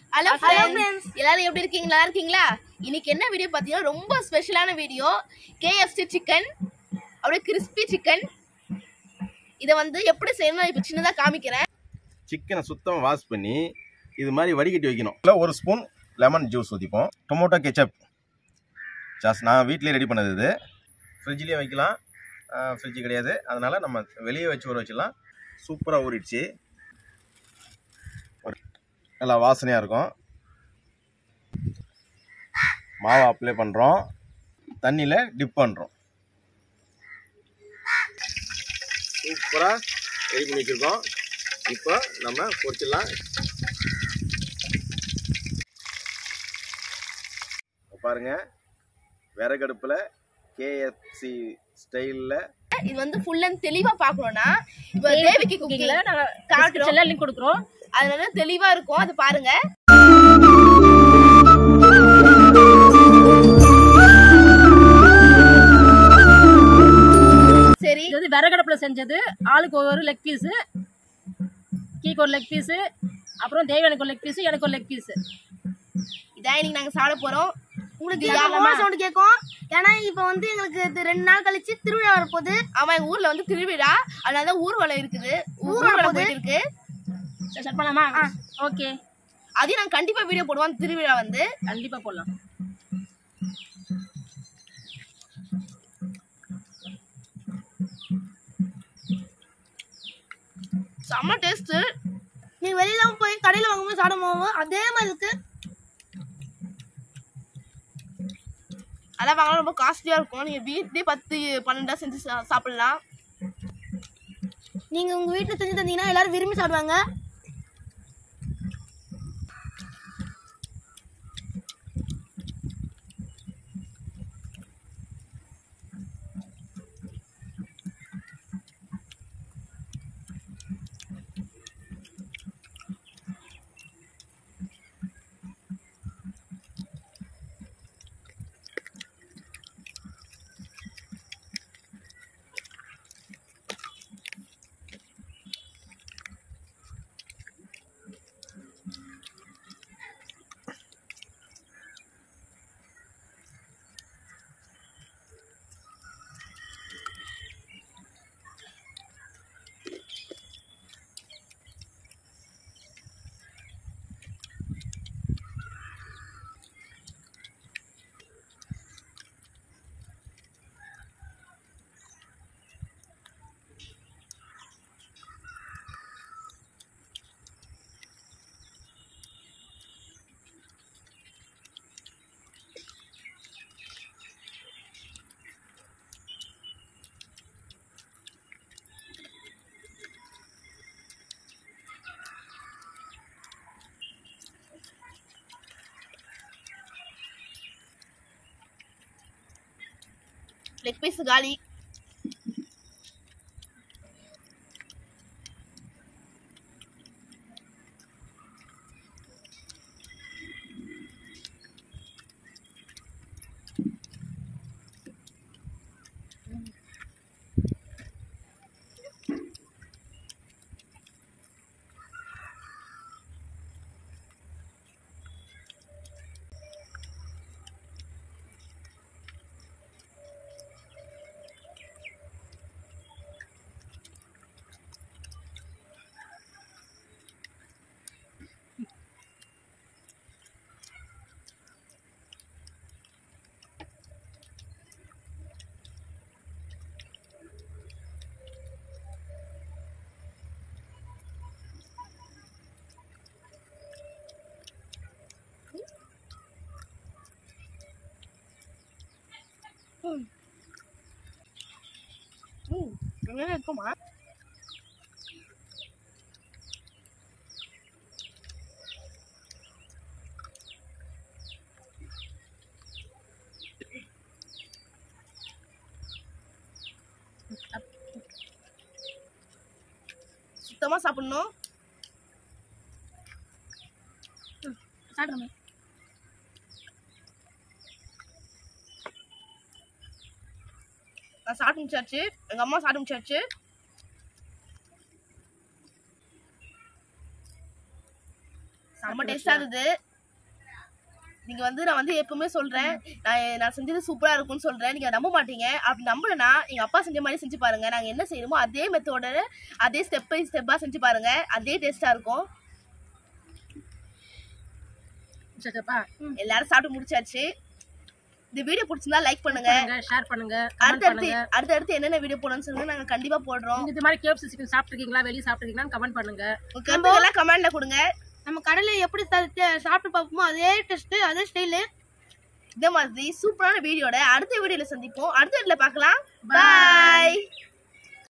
hello friends எல்லாரும் எப்படி இருக்கீங்க நல்லா இருக்கீங்களா இன்னைக்கு என்ன வீடியோ பார்த்தீங்கன்னா ரொம்ப ஸ்பெஷலான வீடியோ கேஎஃப்சி சிக்கன் அப்படியே கிறிஸ்பி சிக்கன் இதை வந்து எப்படி செய்யணும் நான் இப்போ சின்னதாக காமிக்கிறேன் சிக்கனை சுத்தமாக வாஷ் பண்ணி இது மாதிரி வடிகட்டி வைக்கணும் இல்லை ஒரு ஸ்பூன் லெமன் ஜூஸ் ஊற்றிப்போம் டொமேட்டோ கெச்சப் சாஸ் நான் வீட்டிலேயே ரெடி பண்ணது இது ஃப்ரிட்ஜ்லேயே வைக்கலாம் ஃப்ரிட்ஜ் கிடையாது அதனால் நம்ம வெளியே வச்சு ஊற வச்சிடலாம் சூப்பராக ஊறிடுச்சு ஒரு நல்லா வாசனையாக இருக்கும் மாவை அப்ளை பண்ணுறோம் தண்ணியில் டிப் பண்ணுறோம் சூப்பராக ரெடி பண்ணி வச்சுருக்கோம் இப்போ நம்ம பொரிச்சிடலாம் பாருங்க விறகடுப்பில் கேஎஃப்சி ஸ்டைலில் இது வந்து ஃபுல் அண்ட் தெளிவாக பார்க்கணும்னா இப்போ தேவிக்கு குக்கிங்ல நாங்கள் காட்டுறோம் செல்ல லிங்க் கொடுக்குறோம் அதனால தெளிவாக இருக்கும் அது பாருங்க சரி இது வந்து விறகடுப்புல செஞ்சது ஆளுக்கு ஒரு லெக் பீஸு கீக்கு ஒரு லெக் பீஸு அப்புறம் தேவனுக்கு ஒரு லெக் பீஸு எனக்கு ஒரு லெக் பீஸு இதான் இன்னைக்கு நாங்கள் சாப்பிட போகிறோம் உங்களுக்கு ஓன சவுண்ட் கேட்கும் ஏன்னா இப்போ வந்து எங்களுக்கு இது ரெண்டு நாள் கழிச்சு திருவிழா வரப்போகுது ஆமா எங்க ஊர்ல வந்து திருவிழா அதனால தான் ஊர்வலம் இருக்குது ஊர்வலம் போயிட்டு இருக்கு ஸ்டார்ட் பண்ணலாமா ஓகே அதையும் நாங்க கண்டிப்பா வீடியோ போடுவோம் அந்த திருவிழா வந்து கண்டிப்பாக போடலாம் செம்ம டேஸ்ட் நீங்க வெளியில போய் கடையில வாங்கும்போது சாப்பிட போவோம் அதே மாதிரி இருக்கு அதெல்லாம் வாங்கினா ரொம்ப காஸ்ட்லியா இருக்கும் நீங்க வீட்லயே பத்து பன்னெண்டா செஞ்சு சா- சாப்பிடலாம் நீங்க உங்க வீட்டுல செஞ்சு தந்தீங்கன்னா எல்லாரும் விரும்பி சாப்பிடுவாங்க லெக் பீஸ் காலி ம் என்ன இருக்குமா சுத்தமா சாப்பிடணும் சாப்பிட்றோமே நான் சாப்பிட்டு முடிச்சாச்சு எங்க அம்மா சாப்பிட்டு முடிச்சாச்சு செம்ம செம்ம டேஸ்டா இருந்தது நீங்க வந்து நான் வந்து எப்பவுமே சொல்றேன் நான் நான் செஞ்சது சூப்பரா இருக்கும்னு சொல்றேன் நீங்க நம்ப மாட்டீங்க அப்படி நம்பலனா எங்க அப்பா செஞ்ச மாதிரி செஞ்சு பாருங்க நாங்க என்ன செய்யணுமோ அதே மெத்தோட அதே ஸ்டெப் பை ஸ்டெப்பா செஞ்சு பாருங்க அதே டேஸ்டா இருக்கும் சரிப்பா எல்லாரும் சாப்பிட்டு முடிச்சாச்சு இந்த வீடியோ பிடிச்சிருந்தா லைக் பண்ணுங்க ஷேர் பண்ணுங்க கமெண்ட் அடுத்தடுத்து பண்ணுங்க அடுத்தடுத்து என்னென்ன வீடியோ போடணும்னு சொல்லுங்க நாங்க கண்டிப்பா போடுறோம் நீங்க இது மாதிரி கேப்ஸ் சிக்கன் சாப்பிட்டுருக்கீங்களா வெளியே சாப்பிட்டுருக்கீங்களான்னு கமெண்ட் பண்ணுங்க உங்க கருத்துக்கெல்லாம் கமெண்ட்ல கொடுங்க நம்ம கடையில் எப்படி சா- தே- சாப்பிட்டு பார்ப்போமோ அதே டெஸ்ட் அதே ஸ்டைலு இந்த மாதிரி சூப்பரான வீடியோட அடுத்த வீடியோல சந்திப்போம் அடுத்த வீடியோல பார்க்கலாம் பாய்